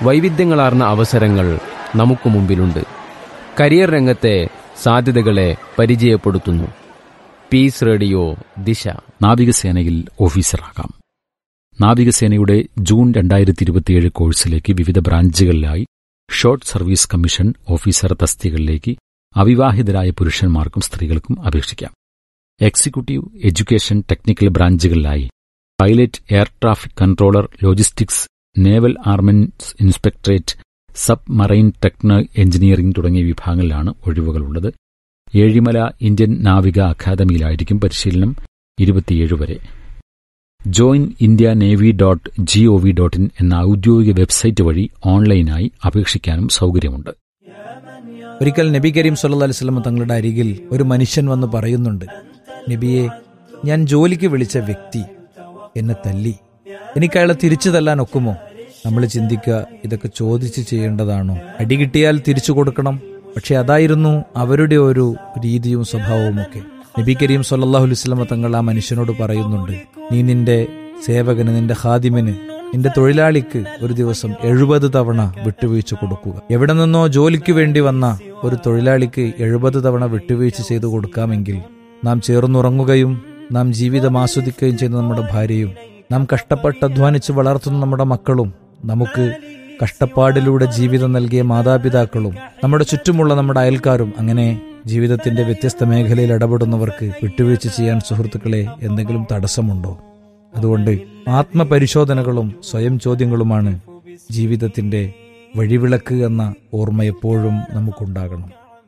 വൈവിധ്യങ്ങളാർന്ന അവസരങ്ങൾ നമുക്ക് മുമ്പിലുണ്ട് കരിയർ രംഗത്തെ സാധ്യതകളെ പരിചയപ്പെടുത്തുന്നു പീസ് റേഡിയോ ദിശ നാവികസേനയിൽ ഓഫീസറാകാം നാവികസേനയുടെ ജൂൺ രണ്ടായിരത്തി ഇരുപത്തിയേഴ് കോഴ്സിലേക്ക് വിവിധ ബ്രാഞ്ചുകളിലായി ഷോർട്ട് സർവീസ് കമ്മീഷൻ ഓഫീസർ തസ്തികകളിലേക്ക് അവിവാഹിതരായ പുരുഷന്മാർക്കും സ്ത്രീകൾക്കും അപേക്ഷിക്കാം എക്സിക്യൂട്ടീവ് എഡ്യൂക്കേഷൻ ടെക്നിക്കൽ ബ്രാഞ്ചുകളിലായി pilot air traffic controller logistics naval armament inspectorate submarine techno engineering തുടങ്ങിയ വിഭാഗങ്ങളിലാണ് ഒഴിവുകളുള്ളത് ഏഴിമല ഇന്ത്യൻ നാവിക അക്കാദമിയിലായിരിക്കും പരിശീലനം ഇരുപത്തിയേഴ് വരെ join India navy dot G O V dot in എന്ന ഔദ്യോഗിക വെബ്സൈറ്റ് വഴി ഓൺലൈനായി അപേക്ഷിക്കാനും സൗകര്യമുണ്ട് ഒരിക്കൽ നബി കരീം സല്ലല്ലാഹു അലൈഹി വസല്ലം തങ്ങളുടെ അരികിൽ ഒരു മനുഷ്യൻ വന്ന് പറയുന്നുണ്ട് നബിയെ ഞാൻ ജോലിക്ക് വിളിച്ച വ്യക്തി എന്നെ തല്ലി എനിക്ക് അയാളെ തിരിച്ചു തല്ലാൻ ഒക്കുമോ നമ്മൾ ചിന്തിക്കുക ഇതൊക്കെ ചോദിച്ച് ചെയ്യേണ്ടതാണോ അടി കിട്ടിയാൽ തിരിച്ചു കൊടുക്കണം പക്ഷെ അതായിരുന്നു അവരുടെ ഒരു രീതിയും സ്വഭാവവും ഒക്കെ നബി കരീം സല്ലല്ലാഹു അലൈഹി വസല്ലം തങ്ങൾ ആ മനുഷ്യനോട് പറയുന്നുണ്ട് നീ നിന്റെ സേവകന് നിന്റെ ഹാദിമിന് നിന്റെ തൊഴിലാളിക്ക് ഒരു ദിവസം എഴുപത് തവണ വിട്ടുവീഴ്ച കൊടുക്കുക എവിടെ നിന്നോ ജോലിക്ക് വേണ്ടി വന്ന ഒരു തൊഴിലാളിക്ക് എഴുപത് തവണ വിട്ടുവീഴ്ച ചെയ്തു കൊടുക്കാമെങ്കിൽ നാം ചേർന്നുറങ്ങുകയും നാം ജീവിതം ആസ്വദിക്കുകയും ചെയ്യുന്ന നമ്മുടെ ഭാര്യയും നാം കഷ്ടപ്പെട്ട് അധ്വാനിച്ച് വളർത്തുന്ന നമ്മുടെ മക്കളും നമുക്ക് കഷ്ടപ്പാടിലൂടെ ജീവിതം നൽകിയ മാതാപിതാക്കളും നമ്മുടെ ചുറ്റുമുള്ള നമ്മുടെ അയൽക്കാരും അങ്ങനെ ജീവിതത്തിന്റെ വ്യത്യസ്ത മേഖലയിൽ ഇടപെടുന്നവർക്ക് വിട്ടുവീഴ്ച ചെയ്യാൻ സുഹൃത്തുക്കളെ എന്തെങ്കിലും തടസ്സമുണ്ടോ അതുകൊണ്ട് ആത്മപരിശോധനകളും സ്വയം ചോദ്യങ്ങളുമാണ് ജീവിതത്തിന്റെ വഴിവിളക്ക് എന്ന ഓർമ്മ എപ്പോഴും നമുക്കുണ്ടാകണം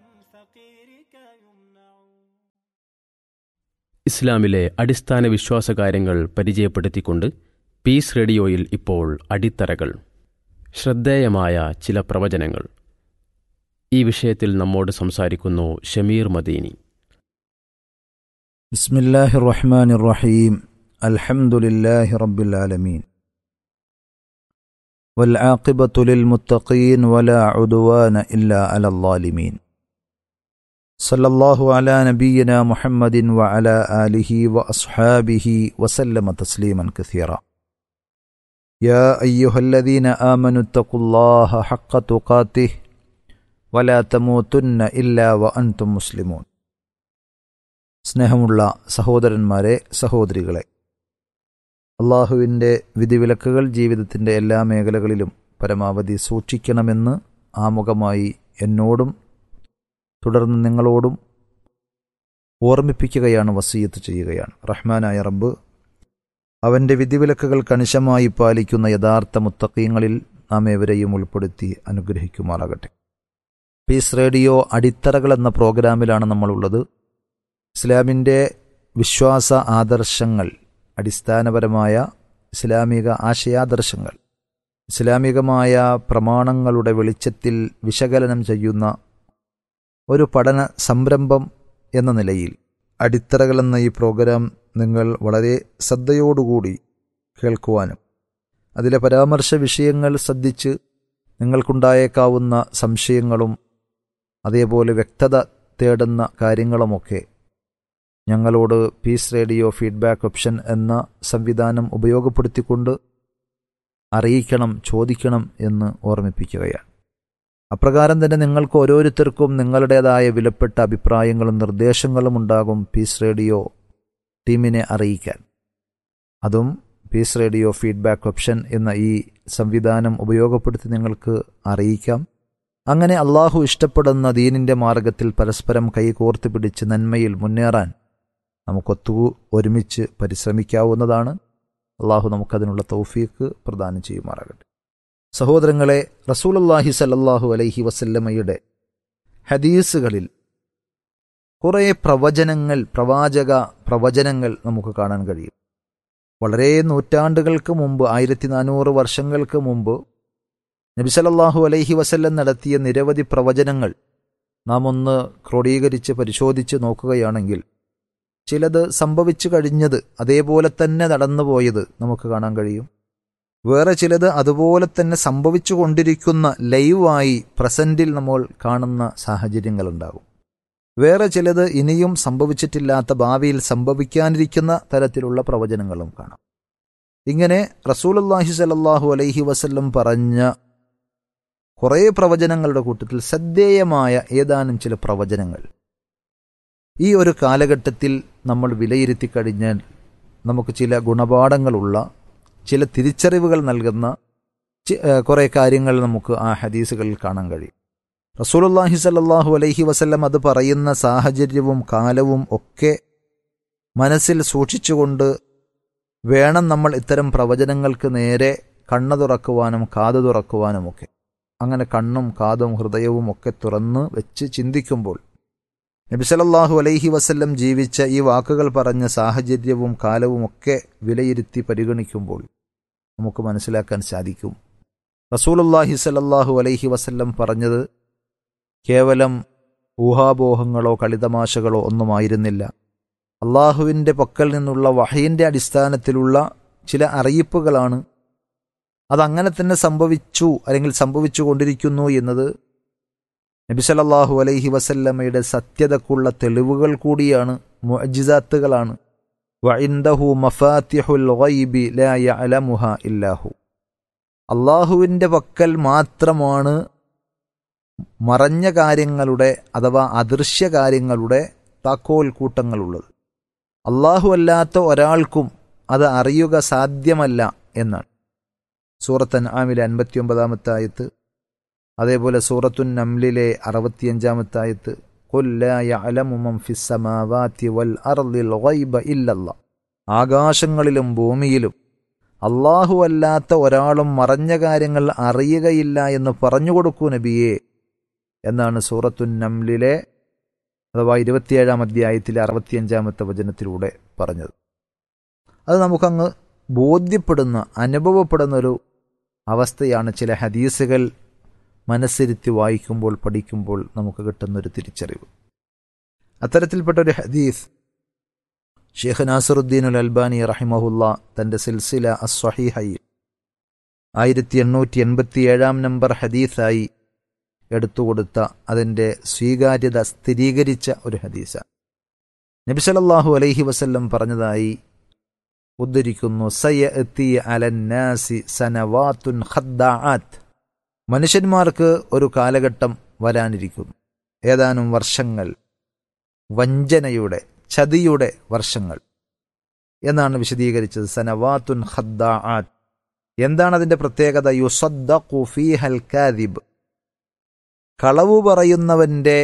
ഇസ്ലാമിലെ അടിസ്ഥാന വിശ്വാസകാര്യങ്ങൾ പരിചയപ്പെടുത്തിക്കൊണ്ട് പീസ് റേഡിയോയിൽ ഇപ്പോൾ അടിത്തറകൾ ശ്രദ്ധേയമായ ചില പ്രവചനങ്ങൾ ഈ വിഷയത്തിൽ നമ്മോട് സംസാരിക്കുന്നു ഷമീർ മദീനി بسم الله الرحمن الرحيم الحمد لله رب العالمين والعاقبة للمتقين ولا عدوان إلا على الظالمين صلى الله على نبينا محمد وعلى آله وأصحابه وسلم تسليما كثيرا يا أيها الذين آمنوا اتقوا الله حق تقاته ولا تموتن إلا وأنتم مسلمون സ്നേഹമുള്ള സഹോദരന്മാരെ സഹോദരികളെ അള്ളാഹുവിൻ്റെ വിധിവിലക്കുകൾ ജീവിതത്തിൻ്റെ എല്ലാ മേഖലകളിലും പരമാവധി സൂക്ഷിക്കണമെന്ന് ആമുഖമായി എന്നോടും തുടർന്ന് നിങ്ങളോടും ഓർമ്മിപ്പിക്കുകയാണ് വസീയത്ത് ചെയ്യുകയാണ് റഹ്മാനായ റബ്ബ് അവൻ്റെ വിധിവിലക്കുകൾ കണിശമായി പാലിക്കുന്ന യഥാർത്ഥ മുത്തക്കീങ്ങളിൽ നാം ഏവരെയും ഉൾപ്പെടുത്തി അനുഗ്രഹിക്കുമാറാകട്ടെ പീസ് റേഡിയോ അടിത്തറകൾ എന്ന പ്രോഗ്രാമിലാണ് നമ്മളുള്ളത് ഇസ്ലാമിൻ്റെ വിശ്വാസ ആദർശങ്ങൾ അടിസ്ഥാനപരമായ ഇസ്ലാമിക ആശയാദർശങ്ങൾ ഇസ്ലാമികമായ പ്രമാണങ്ങളുടെ വെളിച്ചത്തിൽ വിശകലനം ചെയ്യുന്ന ഒരു പഠന സംരംഭം എന്ന നിലയിൽ അടിത്തറകൾ എന്ന ഈ പ്രോഗ്രാം നിങ്ങൾ വളരെ ശ്രദ്ധയോടുകൂടി കേൾക്കുവാനും അതിലെ പരാമർശ വിഷയങ്ങൾ ശ്രദ്ധിച്ച് നിങ്ങൾക്കുണ്ടായേക്കാവുന്ന സംശയങ്ങളും അതേപോലെ വ്യക്തത തേടുന്ന കാര്യങ്ങളുമൊക്കെ ഞങ്ങളോട് പീസ് റേഡിയോ ഫീഡ്ബാക്ക് ഓപ്ഷൻ എന്ന സംവിധാനം ഉപയോഗപ്പെടുത്തിക്കൊണ്ട് അറിയിക്കണം ചോദിക്കണം എന്ന് ഓർമ്മിപ്പിക്കുകയാണ് അപ്രകാരം തന്നെ നിങ്ങൾക്ക് ഓരോരുത്തർക്കും നിങ്ങളുടേതായ വിലപ്പെട്ട അഭിപ്രായങ്ങളും നിർദ്ദേശങ്ങളും ഉണ്ടാകും പീസ് റേഡിയോ ടീമിനെ അറിയിക്കാൻ അതും പീസ് റേഡിയോ ഫീഡ്ബാക്ക് ഓപ്ഷൻ എന്ന ഈ സംവിധാനം ഉപയോഗപ്പെടുത്തി നിങ്ങൾക്ക് അറിയിക്കാം അങ്ങനെ അള്ളാഹു ഇഷ്ടപ്പെടുന്ന ദീനിന്റെ മാർഗത്തിൽ പരസ്പരം കൈകോർത്ത് പിടിച്ച് നന്മയിൽ മുന്നേറാൻ നമുക്കൊത്തു ഒരുമിച്ച് പരിശ്രമിക്കാവുന്നതാണ് അള്ളാഹു നമുക്കതിനുള്ള തൗഫീക്ക് പ്രദാനം ചെയ്യുമാറാകട്ടെ സഹോദരങ്ങളെ റസൂലല്ലാഹി സല്ലല്ലാഹു അലൈഹി വസല്ലമയുടെ ഹദീസുകളിൽ കുറേ പ്രവചനങ്ങൾ പ്രവാചക പ്രവചനങ്ങൾ നമുക്ക് കാണാൻ കഴിയും വളരെ നൂറ്റാണ്ടുകൾക്ക് മുമ്പ് ആയിരത്തി നാനൂറ് വർഷങ്ങൾക്ക് മുമ്പ് നബി സല്ലല്ലാഹു അലൈഹി വസല്ലം നടത്തിയ നിരവധി പ്രവചനങ്ങൾ നാം ഒന്ന് ക്രോഡീകരിച്ച് പരിശോധിച്ച് നോക്കുകയാണെങ്കിൽ ചിലത് സംഭവിച്ചു കഴിഞ്ഞത് അതേപോലെ തന്നെ നടന്നുപോയത് നമുക്ക് കാണാൻ കഴിയും വേറെ ചിലത് അതുപോലെ തന്നെ സംഭവിച്ചു കൊണ്ടിരിക്കുന്ന ലൈവായി പ്രസന്റിൽ നമ്മൾ കാണുന്ന സാഹചര്യങ്ങളുണ്ടാകും വേറെ ചിലത് ഇനിയും സംഭവിച്ചിട്ടില്ലാത്ത ഭാവിയിൽ സംഭവിക്കാനിരിക്കുന്ന തരത്തിലുള്ള പ്രവചനങ്ങളും കാണാം ഇങ്ങനെ റസൂലുല്ലാഹി സലല്ലാഹു അലൈഹി വസല്ലം പറഞ്ഞ കുറേ പ്രവചനങ്ങളുടെ കൂട്ടത്തിൽ ശ്രദ്ധേയമായ ഏതാനും ചില പ്രവചനങ്ങൾ ഈ ഒരു കാലഘട്ടത്തിൽ നമ്മൾ വിലയിരുത്തി കഴിഞ്ഞാൽ നമുക്ക് ചില ഗുണപാഠങ്ങളുള്ള ചില തിരിച്ചറിവുകൾ നൽകുന്ന ചി- ഏഹ് കുറേ കാര്യങ്ങൾ നമുക്ക് ആ ഹദീസുകളിൽ കാണാൻ കഴിയും റസൂലുള്ളാഹി സല്ലല്ലാഹു അലൈഹി വസല്ലം അത് പറയുന്ന സാഹചര്യവും കാലവും ഒക്കെ മനസ്സിൽ സൂക്ഷിച്ചുകൊണ്ട് വേണം നമ്മൾ ഇത്തരം പ്രവചനങ്ങൾക്ക് നേരെ കണ്ണു തുറക്കുവാനും കാതു തുറക്കുവാനുമൊക്കെ അങ്ങനെ കണ്ണും കാതും ഹൃദയവും ഒക്കെ തുറന്ന് വെച്ച് ചിന്തിക്കുമ്പോൾ നബിസലല്ലാഹു അലൈഹി വസല്ലം ജീവിച്ച ഈ വാക്കുകൾ പറഞ്ഞ സാഹചര്യവും കാലവും ഒക്കെ വിലയിരുത്തി പരിഗണിക്കുമ്പോൾ നമുക്ക് മനസ്സിലാക്കാൻ സാധിക്കും റസൂലുള്ളാഹി സല്ലല്ലാഹു അലൈഹി വസല്ലം പറഞ്ഞത് കേവലം ഊഹാപോഹങ്ങളോ കളിതമാശകളോ ഒന്നുമായിരുന്നില്ല അള്ളാഹുവിൻ്റെ പക്കൽ നിന്നുള്ള വഹയിൻ്റെ അടിസ്ഥാനത്തിലുള്ള ചില അറിയിപ്പുകളാണ് അതങ്ങനെ തന്നെ സംഭവിച്ചു അല്ലെങ്കിൽ സംഭവിച്ചു കൊണ്ടിരിക്കുന്നു എന്നത് നബി സല്ലല്ലാഹു അലൈഹി വസല്ലമയുടെ സത്യതക്കുള്ള തെളിവുകൾ കൂടിയാണ് മുഅ്ജിസാത്തുകളാണ് വഇൻദഹു മഫാത്തിഹുൽ ഗൈബി ലാ യഅലമുഹ ഇല്ലാഹു അള്ളാഹുവിൻ്റെ പക്കൽ മാത്രമാണ് മറഞ്ഞ കാര്യങ്ങളുടെ അഥവാ അദൃശ്യ കാര്യങ്ങളുടെ താക്കോൽ കൂട്ടങ്ങളുള്ളത് അള്ളാഹു അല്ലാത്ത ഒരാൾക്കും അത് അറിയുക സാധ്യമല്ല എന്നാണ് സൂറത്തൻ ആമിലെ അൻപത്തിയൊമ്പതാമത്തെ ആയത്ത് അതേപോലെ സൂറത്തുൻ നംലിലെ അറുപത്തിയഞ്ചാമത്തെ ആയത്ത് "ഖുൽ ലാ യഅലമു മൻ ഫിസ് സമാവാതി വൽ അർദിൽ ഗൈബ ഇല്ലല്ലാ." ആകാശങ്ങളിലും ഭൂമിയിലും അള്ളാഹു അല്ലാത്ത ഒരാളും മറഞ്ഞ കാര്യങ്ങൾ അറിയുകയില്ല എന്ന് പറഞ്ഞുകൊടുക്കൂ നബിയെ എന്നാണ് സൂറത്തുൻ നംലിലെ അഥവാ ഇരുപത്തിയേഴാം അധ്യായത്തിലെ അറുപത്തിയഞ്ചാമത്തെ വചനത്തിലൂടെ പറഞ്ഞത് അത് നമുക്കങ്ങ് ബോധ്യപ്പെടുന്ന അനുഭവപ്പെടുന്ന ഒരു അവസ്ഥയാണ് ചില ഹദീസുകൾ മനസ്സിരുത്തി വായിക്കുമ്പോൾ പഠിക്കുമ്പോൾ നമുക്ക് കിട്ടുന്നൊരു തിരിച്ചറിവ് അത്തരത്തിൽപ്പെട്ട ഒരു ഹദീസ് ഷെയ്ഖ് നാസറുദ്ദീൻ ഉൽ അൽബാനി റഹിമഹുല്ല തന്റെ സിൽസില അസ്വഹീഹയിൽ ആയിരത്തി എണ്ണൂറ്റി എൺപത്തി ഏഴാം നമ്പർ ഹദീസായി എടുത്തുകൊടുത്ത അതിൻ്റെ സ്വീകാര്യത സ്ഥിരീകരിച്ച ഒരു ഹദീസാണ് നബി സല്ലല്ലാഹു അലൈഹി വസല്ലം പറഞ്ഞതായി ഉദ്ധരിക്കുന്നു സയഅതി അലന്നാസി സനവാത്തുൻ ഖദ്ദാഅത്ത് മനുഷ്യന്മാർക്ക് ഒരു കാലഘട്ടം വരാനിരിക്കുന്നു ഏതാനും വർഷങ്ങൾ വഞ്ചനയുടെ ചതിയുടെ വർഷങ്ങൾ എന്നാണ് വിശദീകരിച്ചത് സനവാത്തുൻ ഖദ്ദാഅത്ത് എന്താണ് അതിന്റെ പ്രത്യേകത യുസദ്ദഖു ഫീഹൽ കാദിബ് കളവു പറയുന്നവന്റെ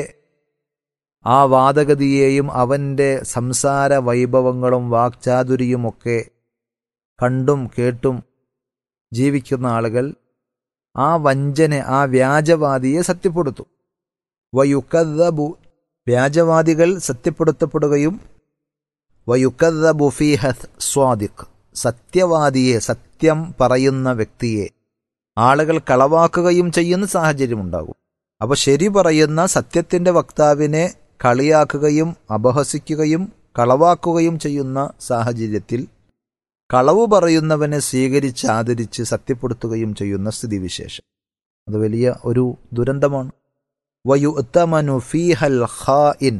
ആ വാദഗതിയെയും അവന്റെ സംസാര വൈഭവങ്ങളും വാക്ചാതുരിയുമൊക്കെ കണ്ടും കേട്ടും ജീവിക്കുന്ന ആളുകൾ ആ വഞ്ചന ആ വ്യാജവാദിയെ സത്യപ്പെടുത്തും വയുക്കദ്ദബു വ്യാജവാദികൾ സത്യപ്പെടുത്തപ്പെടുകയും വയുക്കദ്ദബു ഫീഹത് സ്വാദിഖ് സത്യവാദിയെ സത്യം പറയുന്ന വ്യക്തിയെ ആളുകൾ കളവാക്കുകയും ചെയ്യുന്ന സാഹചര്യമുണ്ടാകും അപ്പൊ ശരി പറയുന്ന സത്യത്തിന്റെ വക്താവിനെ കളിയാക്കുകയും അപഹസിക്കുകയും കളവാക്കുകയും ചെയ്യുന്ന സാഹചര്യത്തിൽ കളവ് പറയുന്നവനെ സ്വീകരിച്ച് ആദരിച്ച് സത്യപ്പെടുത്തുകയും ചെയ്യുന്ന സ്ഥിതിവിശേഷം അത് വലിയ ഒരു ദുരന്തമാണ് വയുത്തമനു ഫീഹൽ ഖാഇൻ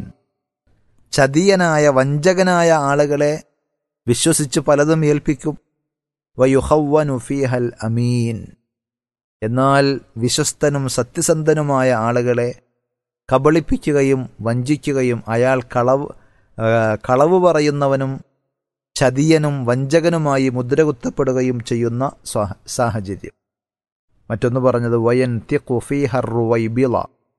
ചതിയനായ വഞ്ചകനായ ആളുകളെ വിശ്വസിച്ച് പലതും ഏൽപ്പിക്കും വയുഹവ്വനു ഫീഹൽ അമീൻ എന്നാൽ വിശ്വസ്തനും സത്യസന്ധനുമായ ആളുകളെ കബളിപ്പിക്കുകയും വഞ്ചിക്കുകയും അയാൾ കളവ് ആ, കളവ് പറയുന്നവനും ചതിയനും വഞ്ചകനുമായി മുദ്രകുത്തപ്പെടുകയും ചെയ്യുന്ന സ്വാ- സാഹചര്യം മറ്റൊന്ന് പറഞ്ഞത് വയൻ റുവൈബിള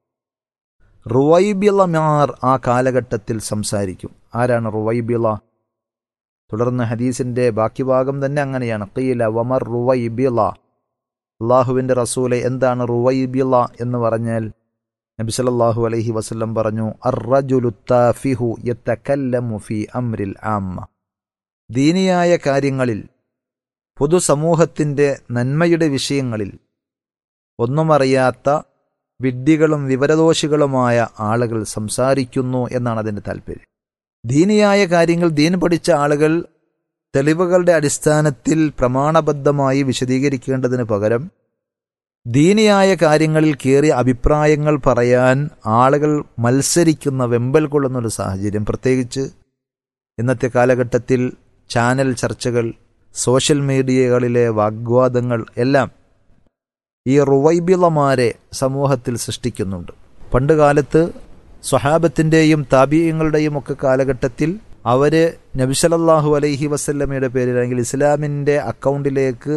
റുവൈബിളമാർ ആ കാലഘട്ടത്തിൽ സംസാരിക്കും ആരാണ് റുവൈബിള തുടർന്ന് ഹദീസിന്റെ ബാക്കി ഭാഗം തന്നെ അങ്ങനെയാണ് കീല വമർ റുവൈബിള അള്ളാഹുവിന്റെ റസൂലെ എന്താണ് റുവൈബിള എന്ന് പറഞ്ഞാൽ നബി സല്ലല്ലാഹു അലൈഹി വസല്ലം പറഞ്ഞു അർറജുലു താഫിഹു യതകല്ലമു ഫീ അംരിൽ ആമ്മ ദീനിയായ കാര്യങ്ങളിൽ പൊതുസമൂഹത്തിന്റെ നന്മയുടെ വിഷയങ്ങളിൽ ഒന്നുമറിയാത്ത വിഡ്ഢികളും വിവരദോഷികളുമായ ആളുകൾ സംസാരിക്കുന്നു എന്നാണ് അതിന്റെ താല്പര്യം ദീനിയായ കാര്യങ്ങൾ ദീൻ പഠിച്ച ആളുകൾ തെളിവുകളുടെ അടിസ്ഥാനത്തിൽ പ്രമാണബദ്ധമായി വിശദീകരിക്കേണ്ടതിന് പകരം ദീനിയായ കാര്യങ്ങളിൽ കയറിയ അഭിപ്രായങ്ങൾ പറയാൻ ആളുകൾ മത്സരിക്കുന്ന വെമ്പൽ കൊള്ളുന്ന ഒരു സാഹചര്യം പ്രത്യേകിച്ച് ഇന്നത്തെ കാലഘട്ടത്തിൽ ചാനൽ ചർച്ചകൾ സോഷ്യൽ മീഡിയകളിലെ വാഗ്വാദങ്ങൾ എല്ലാം ഈ റുവൈബിളമാരെ സമൂഹത്തിൽ സൃഷ്ടിക്കുന്നുണ്ട് പണ്ട് കാലത്ത് സ്വഹാബത്തിൻ്റെയും താബീയങ്ങളുടെയും ഒക്കെ കാലഘട്ടത്തിൽ അവര് നബിസലല്ലാഹു അലൈഹി വസല്ലമയുടെ പേരിൽ അല്ലെങ്കിൽ ഇസ്ലാമിൻ്റെ അക്കൗണ്ടിലേക്ക്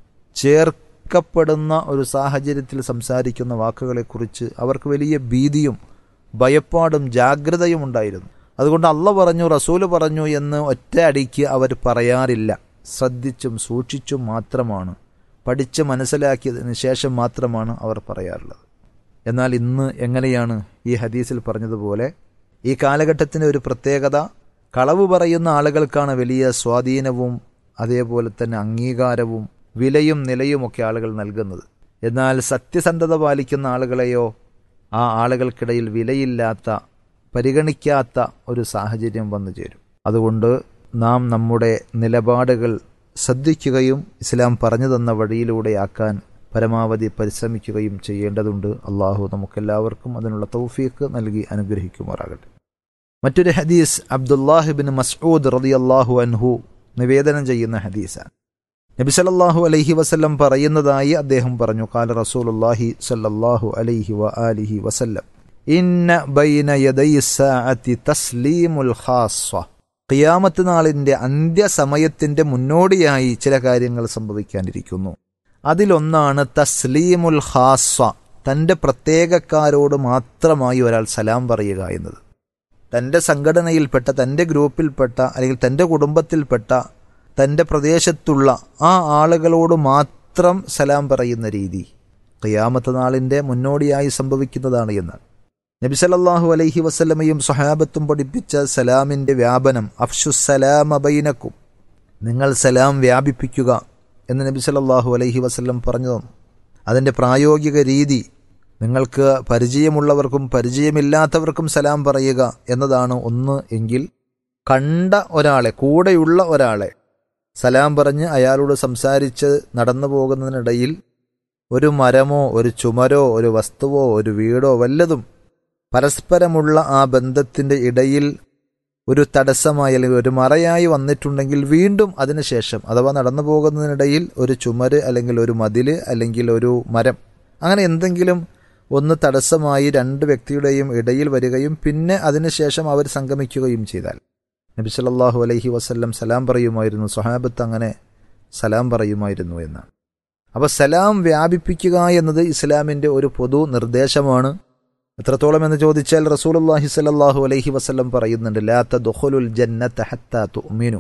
ചേർക്കപ്പെടുന്ന ഒരു സാഹചര്യത്തിൽ സംസാരിക്കുന്ന വാക്കുകളെക്കുറിച്ച് അവർക്ക് വലിയ ഭീതിയും ഭയപ്പാടും ജാഗ്രതയും ഉണ്ടായിരുന്നു അതുകൊണ്ട് അള്ള പറഞ്ഞു റസൂല് പറഞ്ഞു എന്ന് ഒറ്റ അടിക്ക് അവർ പറയാറില്ല ശ്രദ്ധിച്ചും സൂക്ഷിച്ചും മാത്രമാണ് പഠിച്ച് മനസ്സിലാക്കിയതിന് ശേഷം മാത്രമാണ് അവർ പറയാറുള്ളത് എന്നാൽ ഇന്ന് എങ്ങനെയാണ് ഈ ഹദീസിൽ പറഞ്ഞതുപോലെ ഈ കാലഘട്ടത്തിൻ്റെ ഒരു പ്രത്യേകത കളവ് പറയുന്ന ആളുകൾക്കാണ് വലിയ സ്വാധീനവും അതേപോലെ തന്നെ അംഗീകാരവും വിലയും നിലയുമൊക്കെ ആളുകൾ നൽകുന്നത് എന്നാൽ സത്യസന്ധത പാലിക്കുന്ന ആളുകളെയോ ആ ആളുകൾക്കിടയിൽ വിലയില്ലാത്ത പരിഗണിക്കാത്ത ഒരു സാഹചര്യം വന്നു ചേരും അതുകൊണ്ട് നാം നമ്മുടെ നിലപാടുകൾ ശ്രദ്ധിക്കുകയും ഇസ്ലാം പറഞ്ഞു തന്ന വഴിയിലൂടെയാക്കാൻ പരമാവധി പരിശ്രമിക്കുകയും ചെയ്യേണ്ടതുണ്ട് അള്ളാഹു നമുക്കെല്ലാവർക്കും അതിനുള്ള തൗഫീഖ് നൽകി അനുഗ്രഹിക്കുമാറാകട്ടെ മറ്റൊരു ഹദീസ് അബ്ദുല്ലാഹിബിൻ മസ്ഊദ് റളിയല്ലാഹു അൻഹു നിവേദനം ചെയ്യുന്ന ഹദീസാണ് നബി സല്ലല്ലാഹു അലൈഹി വസല്ലം പറയുന്നതായി അദ്ദേഹം പറഞ്ഞു കാല റസൂലുള്ളാഹി സല്ലല്ലാഹു അലൈഹി വ ആലിഹി വസല്ലം ഇന്ന ബൈന യദൈ സാഅത്തി തസ്ലീമുൽ ഖാസ്സ ഖിയാമത്ത് നാളിന്റെ അന്ത്യസമയത്തിന്റെ മുന്നോടിയായി ചില കാര്യങ്ങൾ സംഭവിക്കാനിരിക്കുന്നു അതിലൊന്നാണ് തസ്ലീമുൽ ഖാസ്സ തന്റെ പ്രത്യേകക്കാരോട് മാത്രമായി ഒരാൾ സലാം പറയുക എന്നത് തന്റെ സംഘടനയിൽപ്പെട്ട തന്റെ ഗ്രൂപ്പിൽപ്പെട്ട അല്ലെങ്കിൽ തന്റെ കുടുംബത്തിൽപ്പെട്ട തന്റെ പ്രദേശത്തുള്ള ആ ആളുകളോട് മാത്രം സലാം പറയുന്ന രീതി ഖിയാമത്ത് നാളിന്റെ മുന്നോടിയായി സംഭവിക്കുന്നതാണ് എന്ന് നബി സല്ലല്ലാഹു അലൈഹി വസല്ലമയും സ്വഹാബത്തും പഠിപ്പിച്ച സലാമിന്റെ വ്യാപനം അഫ്ഷുസലാമ ബൈനക്കും നിങ്ങൾ സലാം വ്യാപിപ്പിക്കുക എന്ന് നബി സല്ലല്ലാഹു അലൈഹി വസല്ലം പറഞ്ഞു തന്നു അതിന്റെ പ്രായോഗിക രീതി നിങ്ങൾക്ക് പരിചയമുള്ളവർക്കും പരിചയമില്ലാത്തവർക്കും സലാം പറയുക എന്നതാണ് ഒന്ന് എങ്കിൽ കണ്ട ഒരാളെ കൂടെയുള്ള ഒരാളെ സലാം പറഞ്ഞ് അയാളോട് സംസാരിച്ച് നടന്നു പോകുന്നതിനിടയിൽ ഒരു മരമോ ഒരു ചുമരോ ഒരു വസ്തുവോ ഒരു വീടോ വല്ലതും പരസ്പരമുള്ള ആ ബന്ധത്തിന്റെ ഇടയിൽ ഒരു തടസ്സമായി അല്ലെങ്കിൽ ഒരു മറയായി വന്നിട്ടുണ്ടെങ്കിൽ വീണ്ടും അതിനുശേഷം അഥവാ നടന്നു പോകുന്നതിനിടയിൽ ഒരു ചുമര് അല്ലെങ്കിൽ ഒരു മതില് അല്ലെങ്കിൽ ഒരു മരം അങ്ങനെ എന്തെങ്കിലും ഒന്ന് തടസ്സമായി രണ്ട് വ്യക്തിയുടെയും ഇടയിൽ വരികയും പിന്നെ അതിനുശേഷം അവർ സംഗമിക്കുകയും ചെയ്താൽ നബി സല്ലല്ലാഹു അലൈഹി വസല്ലം സലാം പറയുമായിരുന്നു സ്വഹാബത്ത് അങ്ങനെ സലാം പറയുമായിരുന്നു എന്നാണ് അപ്പോൾ സലാം വ്യാപിപ്പിക്കുക എന്നത് ഇസ്ലാമിൻ്റെ ഒരു പൊതു നിർദ്ദേശമാണ് എത്രത്തോളം എന്ന് ചോദിച്ചാൽ റസൂലുള്ളാഹി സ്വല്ലല്ലാഹു അലൈഹി വസല്ലം പറയുന്നുണ്ട് ലാ തദ്ഖുലുൽ ജന്നത ഹത്താ തുഅ്മിനു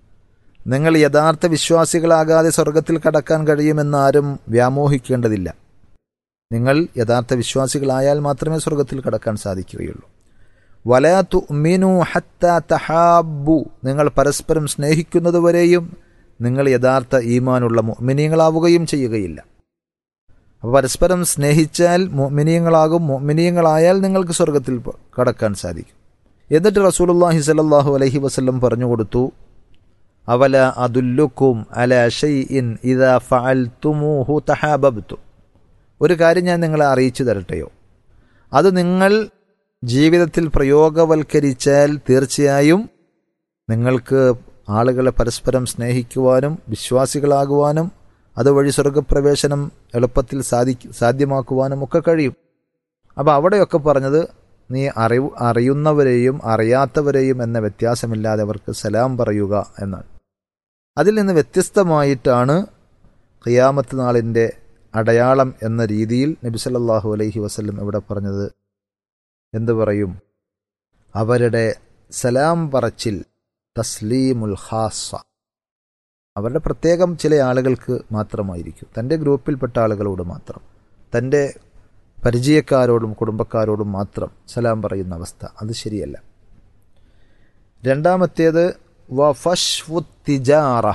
നിങ്ങൾ യഥാർത്ഥ വിശ്വാസികളാകാതെ സ്വർഗത്തിൽ കടക്കാൻ കഴിയുമെന്ന് ആരും വ്യാമോഹിക്കേണ്ടതില്ല നിങ്ങൾ യഥാർത്ഥ വിശ്വാസികളായാൽ മാത്രമേ സ്വർഗത്തിൽ കടക്കാൻ സാധിക്കുകയുള്ളൂ വലാ തുഅ്മിനു ഹത്താ തഹാബ്ബു നിങ്ങൾ പരസ്പരം സ്നേഹിക്കുന്നതുവരെയും നിങ്ങൾ യഥാർത്ഥ ഈമാനുള്ള മുഅ്മിനീങ്ങളാവുകയും ചെയ്യുകയില്ല അപ്പോൾ പരസ്പരം സ്നേഹിച്ചാൽ മുഅ്മിനീങ്ങളാകും മുഅ്മിനീങ്ങളായാൽ നിങ്ങൾക്ക് സ്വർഗത്തിൽ കടക്കാൻ സാധിക്കും എന്നിട്ട് റസൂലുള്ളാഹി സ്വല്ലല്ലാഹു അലൈഹി വസല്ലം പറഞ്ഞു കൊടുത്തു അവല അതുല്ലുക്കും അല ഷൈഇൻ ഇദാ ഫഅൽതുമൂഹു തഹാബബ്തു ഒരു കാര്യം ഞാൻ നിങ്ങളെ അറിയിച്ചു തരട്ടെയോ അത് നിങ്ങൾ ജീവിതത്തിൽ പ്രയോഗവൽക്കരിച്ചാൽ തീർച്ചയായും നിങ്ങൾക്ക് ആളുകളെ പരസ്പരം സ്നേഹിക്കുവാനും വിശ്വാസികളാകുവാനും അതുവഴി സ്വർഗപ്രവേശനം എളുപ്പത്തിൽ സാധി സാധ്യമാക്കുവാനും ഒക്കെ കഴിയും അപ്പോൾ അവിടെയൊക്കെ പറഞ്ഞത് നീ അറിവ് അറിയുന്നവരെയും അറിയാത്തവരെയും എന്ന വ്യത്യാസമില്ലാതെ അവർക്ക് സലാം പറയുക എന്നാണ് അതിൽ നിന്ന് വ്യത്യസ്തമായിട്ടാണ് ഖിയാമത്ത് നാളിൻ്റെ അടയാളം എന്ന രീതിയിൽ നബി സല്ലല്ലാഹു അലൈഹി വസല്ലം ഇവിടെ പറഞ്ഞത് എന്തു പറയും അവരുടെ സലാം പറച്ചിൽ തസ്ലീമുൽ ഖാസ അവരുടെ പ്രത്യേകം ചില ആളുകൾക്ക് മാത്രമായിരിക്കും തൻ്റെ ഗ്രൂപ്പിൽപ്പെട്ട ആളുകളോട് മാത്രം തൻ്റെ പരിചയക്കാരോടും കുടുംബക്കാരോടും മാത്രം സലാം പറയുന്ന അവസ്ഥ അത് ശരിയല്ല രണ്ടാമത്തേത് വഫഷ്വുത്തിജാറ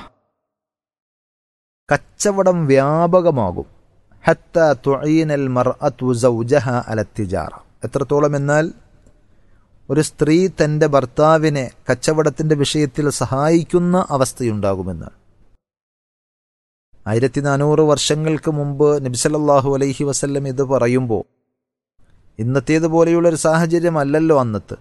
കച്ചവടം വ്യാപകമാകും ഹത്ത തുഈനൽ മർഅത്തു സൗജഹ അലത്തിജാറ എത്രത്തോളം എന്നാൽ ഒരു സ്ത്രീ തൻ്റെ ഭർത്താവിനെ കച്ചവടത്തിൻ്റെ വിഷയത്തിൽ സഹായിക്കുന്ന അവസ്ഥയുണ്ടാകുമെന്ന് ആയിരത്തി നാനൂറ് വർഷങ്ങൾക്ക് മുമ്പ് നബിസലല്ലാഹു അലൈഹി വസല്ലം ഇത് പറയുമ്പോൾ ഇന്നത്തേതുപോലെയുള്ള ഒരു സാഹചര്യം അല്ലല്ലോ അന്നത്ത്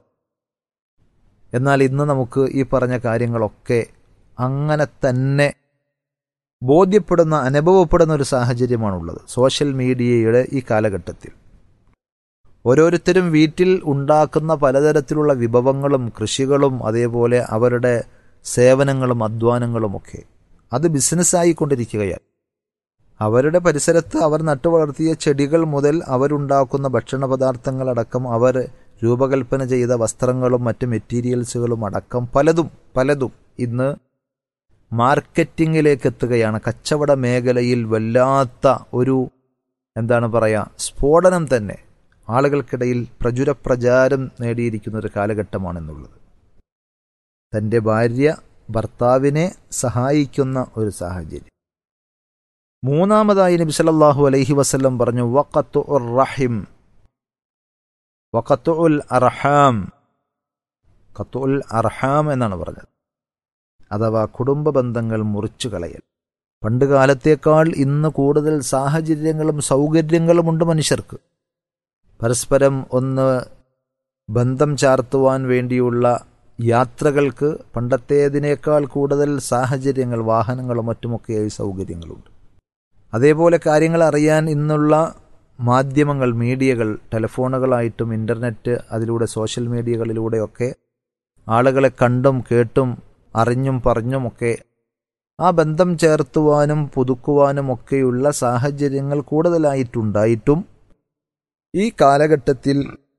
എന്നാൽ ഇന്ന് നമുക്ക് ഈ പറഞ്ഞ കാര്യങ്ങളൊക്കെ അങ്ങനെ തന്നെ ബോധ്യപ്പെടുന്ന അനുഭവപ്പെടുന്ന ഒരു സാഹചര്യമാണുള്ളത് സോഷ്യൽ മീഡിയയുടെ ഈ കാലഘട്ടത്തിൽ ഓരോരുത്തരും വീട്ടിൽ ഉണ്ടാക്കുന്ന പലതരത്തിലുള്ള വിഭവങ്ങളും കൃഷികളും അതേപോലെ അവരുടെ സേവനങ്ങളും അധ്വാനങ്ങളുമൊക്കെ അത് ബിസിനസ്സായിക്കൊണ്ടിരിക്കുകയാണ് അവരുടെ പരിസരത്ത് അവർ നട്ടുവളർത്തിയ ചെടികൾ മുതൽ അവരുണ്ടാക്കുന്ന ഭക്ഷണ പദാർത്ഥങ്ങളടക്കം അവർ രൂപകൽപ്പന ചെയ്ത വസ്ത്രങ്ങളും മറ്റ് മെറ്റീരിയൽസുകളും അടക്കം പലതും പലതും ഇന്ന് മാർക്കറ്റിങ്ങിലേക്ക് എത്തുകയാണ് കച്ചവട മേഖലയിൽ വല്ലാത്ത ഒരു എന്താണ് പറയുക സ്ഫോടനം തന്നെ ആളുകൾക്കിടയിൽ പ്രചുര പ്രചാരം നേടിയിരിക്കുന്ന ഒരു കാലഘട്ടമാണെന്നുള്ളത് തൻ്റെ ഭാര്യ ഭർത്താവിനെ സഹായിക്കുന്ന ഒരു സാഹചര്യം മൂന്നാമതായി നബി സല്ലല്ലാഹു അലൈഹി വസല്ലം പറഞ്ഞു വഖത്തു റഹിം വഖത്തു ഉൽ അർഹാം ഖത്തു ഉൽ അർഹാം എന്നാണ് പറഞ്ഞത് അഥവാ കുടുംബ ബന്ധങ്ങൾ മുറിച്ചു കളയൽ പണ്ട് കാലത്തേക്കാൾ ഇന്ന് കൂടുതൽ സാഹചര്യങ്ങളും സൗകര്യങ്ങളുമുണ്ട് മനുഷ്യർക്ക് പരസ്പരം ഒന്ന് ബന്ധം ചാർത്തുവാൻ വേണ്ടിയുള്ള യാത്രകൾക്ക് പണ്ടത്തേതിനേക്കാൾ കൂടുതൽ സാഹചര്യങ്ങൾ വാഹനങ്ങളും മറ്റുമൊക്കെയായി സൗകര്യങ്ങളുണ്ട് അതേപോലെ കാര്യങ്ങൾ അറിയാൻ ഇന്നുള്ള മാധ്യമങ്ങൾ മീഡിയകൾ ടെലിഫോണുകളായിട്ടും ഇൻ്റർനെറ്റ് അതിലൂടെ സോഷ്യൽ മീഡിയകളിലൂടെയൊക്കെ ആളുകളെ കണ്ടും കേട്ടും അറിഞ്ഞും പറഞ്ഞുമൊക്കെ ആ ബന്ധം ചേർത്തുവാനും പുതുക്കുവാനും ഒക്കെയുള്ള സാഹചര്യങ്ങൾ കൂടുതലായിട്ടുണ്ടായിട്ടും ഈ കാലഘട്ടത്തിൽ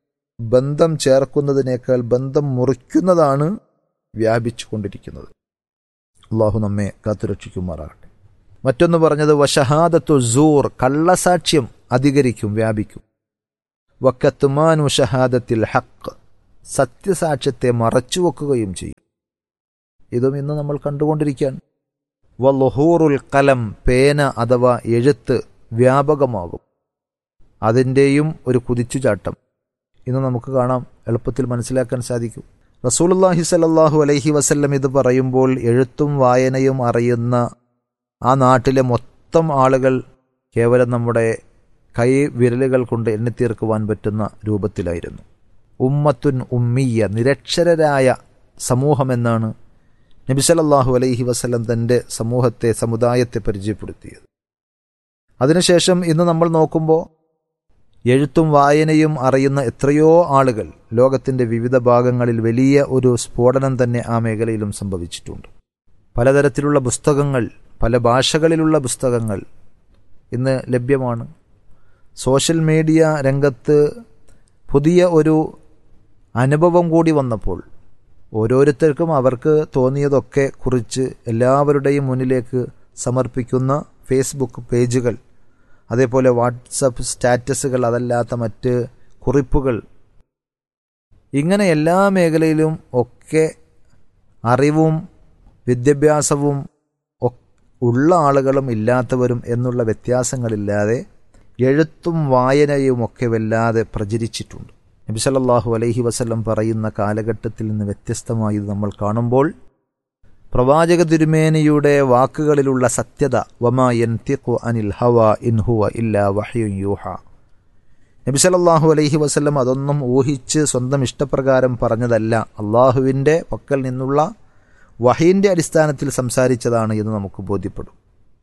ബന്ധം ചേർക്കുന്നതിനേക്കാൾ ബന്ധം മുറിക്കുന്നതാണ് വ്യാപിച്ചു കൊണ്ടിരിക്കുന്നത് അള്ളാഹു നമ്മെ കാത്തുരക്ഷിക്കുമാറാകട്ടെ മറ്റൊന്ന് പറഞ്ഞത് വഷഹാദത്തു സൂർ കള്ളസാക്ഷ്യം അധികരിക്കും വ്യാപിക്കും വക്കത്തുമാനു ഷഹാദത്തിൽ ഹക്ക് സത്യസാക്ഷ്യത്തെ മറച്ചുവെക്കുകയും ചെയ്യും ഇതും ഇന്ന് നമ്മൾ കണ്ടുകൊണ്ടിരിക്കുകയാണ് വലുഹൂറുൽ കലം പേന അഥവാ എഴുത്ത് വ്യാപകമാകും അതിൻ്റെയും ഒരു കുതിച്ചുചാട്ടം ഇന്ന് നമുക്ക് കാണാം എളുപ്പത്തിൽ മനസ്സിലാക്കാൻ സാധിക്കും റസൂലുല്ലാഹി സലല്ലാഹു അലൈഹി വസല്ലം ഇത് പറയുമ്പോൾ എഴുത്തും വായനയും അറിയുന്ന ആ നാട്ടിലെ മൊത്തം ആളുകൾ കേവലം നമ്മുടെ കൈ വിരലുകൾ കൊണ്ട് എണ്ണിത്തീർക്കുവാൻ പറ്റുന്ന രൂപത്തിലായിരുന്നു ഉമ്മത്തുൻ ഉമ്മിയ നിരക്ഷരരായ സമൂഹമെന്നാണ് നബി സല്ലല്ലാഹു അലൈഹി വസല്ലം തൻ്റെ സമൂഹത്തെ സമുദായത്തെ പരിചയപ്പെടുത്തിയത് അതിനുശേഷം ഇന്ന് നമ്മൾ നോക്കുമ്പോൾ എഴുത്തും വായനയും അറിയുന്ന എത്രയോ ആളുകൾ ലോകത്തിൻ്റെ വിവിധ ഭാഗങ്ങളിൽ വലിയ ഒരു സ്ഫോടനം തന്നെ ആ മേഖലയിലും സംഭവിച്ചിട്ടുണ്ട് പലതരത്തിലുള്ള പുസ്തകങ്ങൾ പല ഭാഷകളിലുള്ള പുസ്തകങ്ങൾ ഇന്ന് ലഭ്യമാണ് സോഷ്യൽ മീഡിയ രംഗത്ത് പുതിയ ഒരു അനുഭവം കൂടി വന്നപ്പോൾ ഓരോരുത്തർക്കും അവർക്ക് തോന്നിയതൊക്കെ കുറിച്ച് എല്ലാവരുടെയും മുന്നിലേക്ക് സമർപ്പിക്കുന്ന ഫേസ്ബുക്ക് പേജുകൾ അതേപോലെ വാട്സപ്പ് സ്റ്റാറ്റസുകൾ അതല്ലാത്ത മറ്റ് കുറിപ്പുകൾ ഇങ്ങനെ എല്ലാ മേഖലയിലും ഒക്കെ അറിവും വിദ്യാഭ്യാസവും ഉള്ള ആളുകളും ഇല്ലാത്തവരും എന്നുള്ള വ്യത്യാസങ്ങളില്ലാതെ എഴുത്തും വായനയും ഒക്കെ വല്ലാതെ പ്രചരിച്ചിട്ടുണ്ട് നബി സല്ലല്ലാഹു അലൈഹി വസല്ലം പറയുന്ന കാലഘട്ടത്തിൽ നിന്ന് വ്യത്യസ്തമായി ഇത് നമ്മൾ കാണുമ്പോൾ പ്രവാചക തിരുമേനിയുടെ വാക്കുകളിലുള്ള സത്യത വമായൻ തിഖു അനിൽ ഹവ ഇൻഹുവ ഇല്ല വഹയുൻ യൂഹ നബി സല്ലല്ലാഹു അലൈഹി വസല്ലം അതൊന്നും ഊഹിച്ച് സ്വന്തം ഇഷ്ടപ്രകാരം പറഞ്ഞതല്ല അള്ളാഹുവിൻ്റെ പക്കൽ നിന്നുള്ള വഹീൻ്റെ അടിസ്ഥാനത്തിൽ സംസാരിച്ചതാണ് എന്ന് നമുക്ക് ബോധ്യപ്പെടും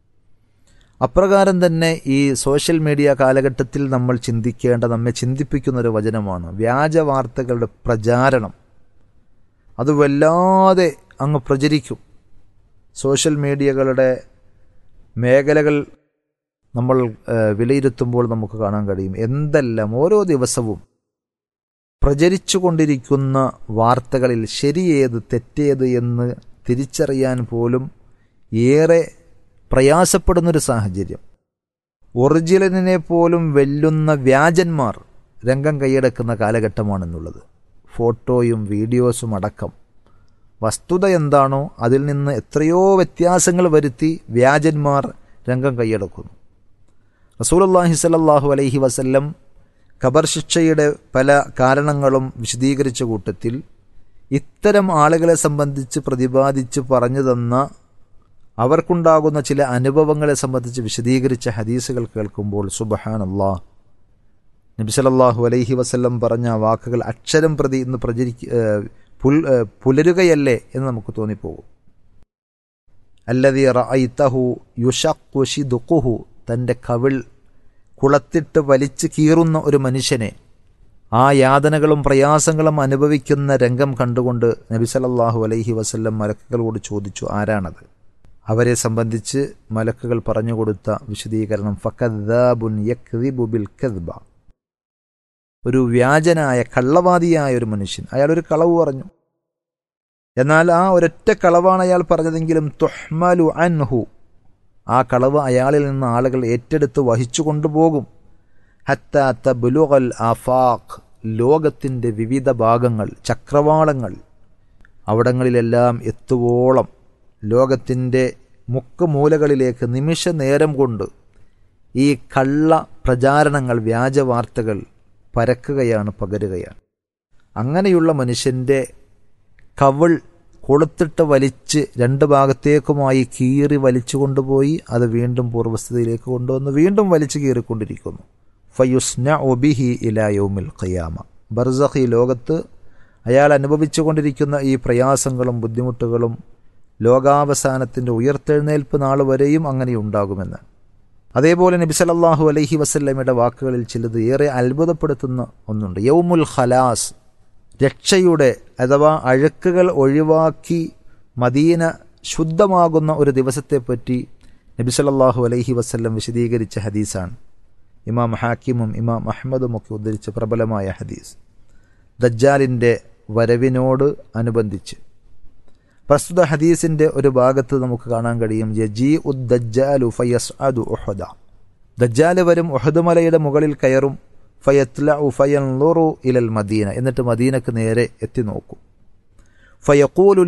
അപ്രകാരം തന്നെ ഈ സോഷ്യൽ മീഡിയ കാലഘട്ടത്തിൽ നമ്മൾ ചിന്തിക്കേണ്ട നമ്മെ ചിന്തിപ്പിക്കുന്ന ഒരു വചനമാണ് വ്യാജ വാർത്തകളുടെ പ്രചാരണം അത് വല്ലാതെ അങ്ങ് പ്രചരിക്കും സോഷ്യൽ മീഡിയകളുടെ മേഖലകൾ നമ്മൾ വിലയിരുത്തുമ്പോൾ നമുക്ക് കാണാൻ കഴിയും എന്തെല്ലാം ഓരോ ദിവസവും പ്രചരിച്ചു കൊണ്ടിരിക്കുന്ന വാർത്തകളിൽ ശരിയേത് തെറ്റേത് എന്ന് തിരിച്ചറിയാൻ പോലും ഏറെ പ്രയാസപ്പെടുന്നൊരു സാഹചര്യം ഒറിജിനലിനെ പോലും വെല്ലുന്ന വ്യാജന്മാർ രംഗം കൈയടക്കുന്ന കാലഘട്ടമാണെന്നുള്ളത് ഫോട്ടോയും വീഡിയോസും അടക്കം വസ്തുത എന്താണോ അതിൽ നിന്ന് എത്രയോ വ്യത്യാസങ്ങൾ വരുത്തി വ്യാജന്മാർ രംഗം കൈയടക്കുന്നു റസൂലുള്ളാഹി സ്വല്ലല്ലാഹു അലൈഹി വസല്ലം ഖബർ ശിക്ഷയുടെ പല കാരണങ്ങളും വിശദീകരിച്ച കൂട്ടത്തിൽ ഇത്തരം ആളുകളെ സംബന്ധിച്ച് പ്രതിപാദിച്ച് പറഞ്ഞു തന്ന അവർക്കുണ്ടാകുന്ന ചില അനുഭവങ്ങളെ സംബന്ധിച്ച് വിശദീകരിച്ച ഹദീസുകൾ കേൾക്കുമ്പോൾ സുബഹാൻ അള്ളാഹ് നബി സല്ലല്ലാഹു അലൈഹി വസല്ലം പറഞ്ഞ വാക്കുകൾ അക്ഷരം പ്രതി ഇന്ന് പ്രചരിക്ക പുൽ പുലരുകയല്ലേ എന്ന് നമുക്ക് തോന്നിപ്പോകും അല്ലതി റഅയ്തഹു യുഷഖു ഷിദുഖുഹു തൻ്റെ കവിൾ കുളത്തിട്ട് വലിച്ചു കീറുന്ന ഒരു മനുഷ്യനെ ആ യാതനകളും പ്രയാസങ്ങളും അനുഭവിക്കുന്ന രംഗം കണ്ടുകൊണ്ട് നബി സല്ലല്ലാഹു അലൈഹി വസല്ലം മലക്കുകളോട് ചോദിച്ചു ആരാണത് അവരെ സംബന്ധിച്ച് മലക്കുകൾ പറഞ്ഞുകൊടുത്ത വിശദീകരണം ഫക്കദ്ദാബുൻ യക്ദിബു ബിൽ കദ്ബ ഒരു വ്യാജനായ കള്ളവാദിയായ ഒരു മനുഷ്യൻ അയാൾ ഒരു കളവ് പറഞ്ഞു എന്നാൽ ആ ഒരൊറ്റ കളവാണ് അയാൾ പറഞ്ഞതെങ്കിലും തുഹ്മലു അൻഹു ആ കളവ് അയാളിൽ നിന്ന് ആളുകൾ ഏറ്റെടുത്ത് വഹിച്ചു കൊണ്ടുപോകും ഹത്താത്ത ബുലുഗൽ ആഫാഖ് ലോകത്തിൻ്റെ വിവിധ ഭാഗങ്ങൾ ചക്രവാളങ്ങൾ അവിടങ്ങളിലെല്ലാം എത്തുവോളം ലോകത്തിൻ്റെ മുക്കുമൂലകളിലേക്ക് നിമിഷ നേരം കൊണ്ട് ഈ കള്ള പ്രചാരണങ്ങൾ വ്യാജ വാർത്തകൾ പരക്കുകയാണ് പകരുകയാണ് അങ്ങനെയുള്ള മനുഷ്യൻ്റെ കവിൾ കൊളുത്തിട്ട് വലിച്ച് രണ്ട് ഭാഗത്തേക്കുമായി കീറി വലിച്ചു കൊണ്ടുപോയി അത് വീണ്ടും പൂർവ്വസ്ഥിതിയിലേക്ക് കൊണ്ടുവന്ന് വീണ്ടും വലിച്ചു കീറിക്കൊണ്ടിരിക്കുന്നു ഫയുസ്ന ഒബിഹി ഇലായോമിൽ ഖയാമ ബർസഖി ലോകത്ത് അയാൾ അനുഭവിച്ചു കൊണ്ടിരിക്കുന്ന ഈ പ്രയാസങ്ങളും ബുദ്ധിമുട്ടുകളും ലോകാവസാനത്തിൻ്റെ ഉയർത്തെഴുന്നേൽപ്പ് നാൾ വരെയും അങ്ങനെ ഉണ്ടാകുമെന്ന് അതേപോലെ നബി സല്ലല്ലാഹു അലൈഹി വസല്ലമയുടെ വാക്കുകളിൽ ചിലത് ഏറെ അത്ഭുതപ്പെടുത്തുന്ന ഒന്നുണ്ട് യൗമുൽ ഖലാസ് രക്ഷയുടെ അഥവാ അഴുക്കുകൾ ഒഴിവാക്കി മദീന ശുദ്ധമാകുന്ന ഒരു ദിവസത്തെപ്പറ്റി നബി സല്ലല്ലാഹു അലൈഹി വസല്ലം വിശദീകരിച്ച ഹദീസാണ് ഇമാം ഹാക്കിമും ഇമാം അഹമ്മദും ഒക്കെ ഉദ്ധരിച്ച പ്രബലമായ ഹദീസ് ദജ്ജാലിൻ്റെ വരവിനോട് അനുബന്ധിച്ച് പ്രസ്തുത ഹദീസിൻ്റെ ഒരു ഭാഗത്ത് നമുക്ക് കാണാൻ കഴിയും യജീ ഉദ് ദജ്ജാലു ഫയസ് അദു ഉഹദ ദജ്ജാല് വരും ഉഹദ് മലയുടെ മുകളിൽ കയറും ഫയത്ല ഫയൻലുറു ഇലൽ മദീന എന്നിട്ട് മദീനക്ക് നേരെ എത്തി നോക്കും ഫയക്കൂലു